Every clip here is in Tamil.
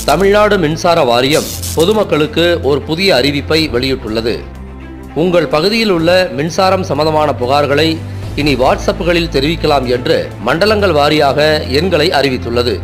தமிழ்நாடு மின்சார வாரியம் பொதுமக்களுக்கு ஒரு புதிய அறிவிப்பை வெளியிட்டுள்ளது உங்கள் பகுதியில் உள்ள மின்சாரம் சம்பந்தமான புகார்களை இனி வாட்ஸ்அப்புகளில் தெரிவிக்கலாம் என்று மண்டலங்கள் வாரியாக எண்களை அறிவித்துள்ளது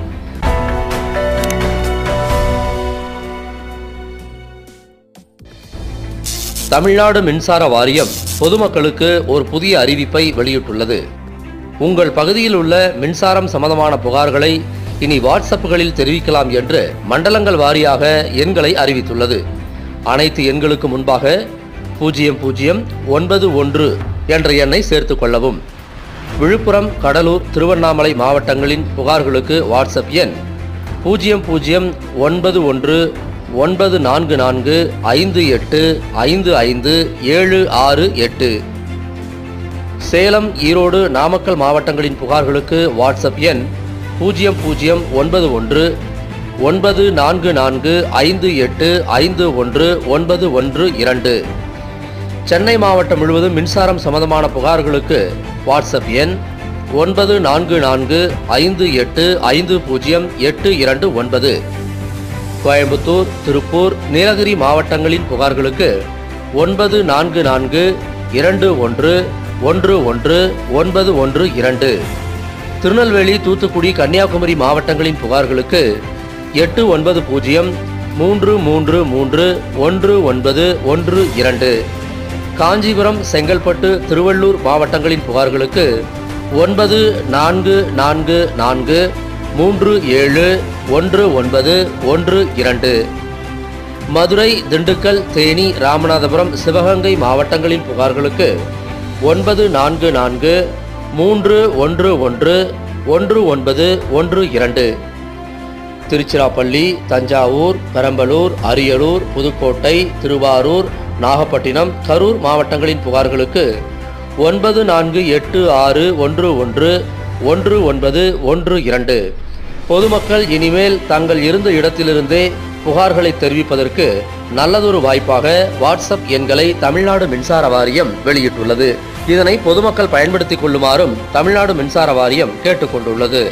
தமிழ்நாடு மின்சார வாரியம் பொதுமக்களுக்கு ஒரு புதிய அறிவிப்பை வெளியிட்டுள்ளது உங்கள் பகுதியில் உள்ள மின்சாரம் சம்பந்தமான புகார்களை இனி வாட்ஸ்அப்புகளில் தெரிவிக்கலாம் என்று மண்டலங்கள் வாரியாக எண்களை அறிவித்துள்ளது அனைத்து எண்களுக்கு முன்பாக பூஜ்ஜியம் பூஜ்ஜியம் ஒன்பது ஒன்று என்ற எண்ணை சேர்த்துக் கொள்ளவும் விழுப்புரம் கடலூர் திருவண்ணாமலை மாவட்டங்களின் புகார்களுக்கு வாட்ஸ்அப் எண் பூஜ்ஜியம் பூஜ்ஜியம் ஒன்பது ஒன்று ஒன்பது நான்கு நான்கு ஐந்து எட்டு ஐந்து ஐந்து ஏழு ஆறு எட்டு சேலம் ஈரோடு நாமக்கல் மாவட்டங்களின் புகார்களுக்கு வாட்ஸ்அப் எண் பூஜ்ஜியம் பூஜ்ஜியம் ஒன்பது ஒன்று ஒன்பது நான்கு நான்கு ஐந்து எட்டு ஐந்து ஒன்று ஒன்பது ஒன்று இரண்டு சென்னை மாவட்டம் முழுவதும் மின்சாரம் சம்பந்தமான புகார்களுக்கு வாட்ஸ்அப் எண் ஒன்பது நான்கு நான்கு ஐந்து எட்டு ஐந்து பூஜ்ஜியம் எட்டு இரண்டு ஒன்பது கோயம்புத்தூர் திருப்பூர் நீலகிரி மாவட்டங்களின் புகார்களுக்கு ஒன்பது நான்கு நான்கு இரண்டு ஒன்று ஒன்று ஒன்று ஒன்பது ஒன்று இரண்டு திருநெல்வேலி தூத்துக்குடி கன்னியாகுமரி மாவட்டங்களின் புகார்களுக்கு எட்டு ஒன்பது பூஜ்ஜியம் மூன்று மூன்று மூன்று ஒன்று ஒன்பது ஒன்று இரண்டு காஞ்சிபுரம் செங்கல்பட்டு திருவள்ளூர் மாவட்டங்களின் புகார்களுக்கு ஒன்பது நான்கு நான்கு நான்கு மூன்று ஏழு ஒன்று ஒன்பது ஒன்று இரண்டு மதுரை திண்டுக்கல் தேனி ராமநாதபுரம் சிவகங்கை மாவட்டங்களின் புகார்களுக்கு ஒன்பது நான்கு நான்கு மூன்று ஒன்று ஒன்று ஒன்று ஒன்பது ஒன்று இரண்டு திருச்சிராப்பள்ளி தஞ்சாவூர் பெரம்பலூர் அரியலூர் புதுக்கோட்டை திருவாரூர் நாகப்பட்டினம் கரூர் மாவட்டங்களின் புகார்களுக்கு ஒன்பது நான்கு எட்டு ஆறு ஒன்று ஒன்று ஒன்று ஒன்பது ஒன்று இரண்டு பொதுமக்கள் இனிமேல் தங்கள் இருந்த இடத்திலிருந்தே புகார்களை தெரிவிப்பதற்கு நல்லதொரு வாய்ப்பாக வாட்ஸ்அப் எண்களை தமிழ்நாடு மின்சார வாரியம் வெளியிட்டுள்ளது இதனை பொதுமக்கள் பயன்படுத்திக் கொள்ளுமாறும் தமிழ்நாடு மின்சார வாரியம் கேட்டுக்கொண்டுள்ளது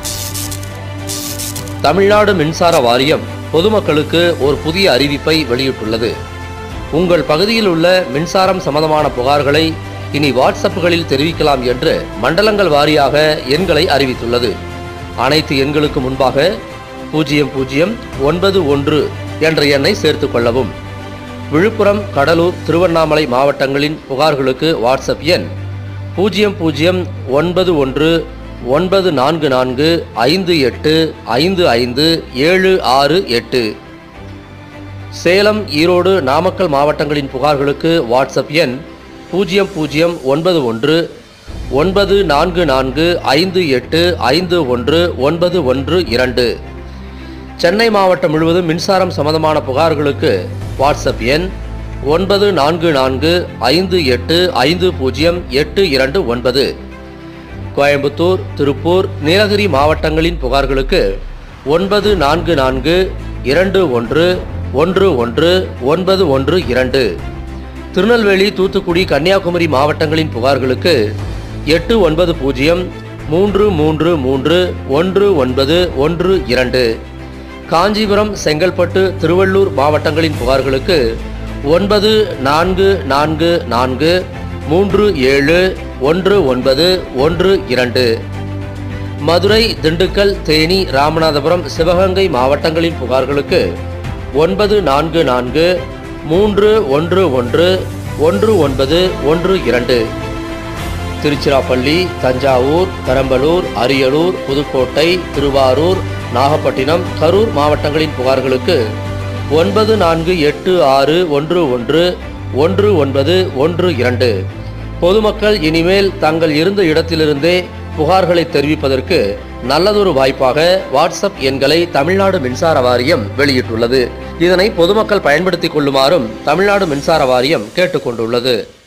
தமிழ்நாடு மின்சார வாரியம் பொதுமக்களுக்கு ஒரு புதிய அறிவிப்பை வெளியிட்டுள்ளது உங்கள் பகுதியில் உள்ள மின்சாரம் சம்பந்தமான புகார்களை இனி வாட்ஸ்அப்புகளில் தெரிவிக்கலாம் என்று மண்டலங்கள் வாரியாக எண்களை அறிவித்துள்ளது அனைத்து எண்களுக்கு முன்பாக பூஜ்ஜியம் பூஜ்ஜியம் ஒன்பது ஒன்று என்ற எண்ணை சேர்த்துக் கொள்ளவும் விழுப்புரம் கடலூர் திருவண்ணாமலை மாவட்டங்களின் புகார்களுக்கு வாட்ஸ்அப் எண் பூஜ்ஜியம் பூஜ்ஜியம் ஒன்பது ஒன்று ஒன்பது நான்கு நான்கு ஐந்து எட்டு ஐந்து ஐந்து ஏழு ஆறு எட்டு சேலம் ஈரோடு நாமக்கல் மாவட்டங்களின் புகார்களுக்கு வாட்ஸ்அப் எண் பூஜ்ஜியம் பூஜ்ஜியம் ஒன்பது ஒன்று ஒன்பது நான்கு நான்கு ஐந்து எட்டு ஐந்து ஒன்று ஒன்பது ஒன்று இரண்டு சென்னை மாவட்டம் முழுவதும் மின்சாரம் சம்பந்தமான புகார்களுக்கு வாட்ஸ்அப் எண் ஒன்பது நான்கு நான்கு ஐந்து எட்டு ஐந்து பூஜ்ஜியம் எட்டு இரண்டு ஒன்பது கோயம்புத்தூர் திருப்பூர் நீலகிரி மாவட்டங்களின் புகார்களுக்கு ஒன்பது நான்கு நான்கு இரண்டு ஒன்று ஒன்று ஒன்று ஒன்பது ஒன்று இரண்டு திருநெல்வேலி தூத்துக்குடி கன்னியாகுமரி மாவட்டங்களின் புகார்களுக்கு எட்டு ஒன்பது பூஜ்ஜியம் மூன்று மூன்று மூன்று ஒன்று ஒன்பது ஒன்று இரண்டு காஞ்சிபுரம் செங்கல்பட்டு திருவள்ளூர் மாவட்டங்களின் புகார்களுக்கு ஒன்பது நான்கு நான்கு நான்கு மூன்று ஏழு ஒன்று ஒன்பது ஒன்று இரண்டு மதுரை திண்டுக்கல் தேனி ராமநாதபுரம் சிவகங்கை மாவட்டங்களின் புகார்களுக்கு ஒன்பது நான்கு நான்கு மூன்று ஒன்று ஒன்று ஒன்று ஒன்பது ஒன்று இரண்டு திருச்சிராப்பள்ளி தஞ்சாவூர் பெரம்பலூர் அரியலூர் புதுக்கோட்டை திருவாரூர் நாகப்பட்டினம் கரூர் மாவட்டங்களின் புகார்களுக்கு ஒன்பது நான்கு எட்டு ஆறு ஒன்று ஒன்று ஒன்று ஒன்பது ஒன்று இரண்டு பொதுமக்கள் இனிமேல் தங்கள் இருந்த இடத்திலிருந்தே புகார்களை தெரிவிப்பதற்கு நல்லதொரு வாய்ப்பாக வாட்ஸ்அப் எண்களை தமிழ்நாடு மின்சார வாரியம் வெளியிட்டுள்ளது இதனை பொதுமக்கள் பயன்படுத்திக் கொள்ளுமாறும் தமிழ்நாடு மின்சார வாரியம் கேட்டுக்கொண்டுள்ளது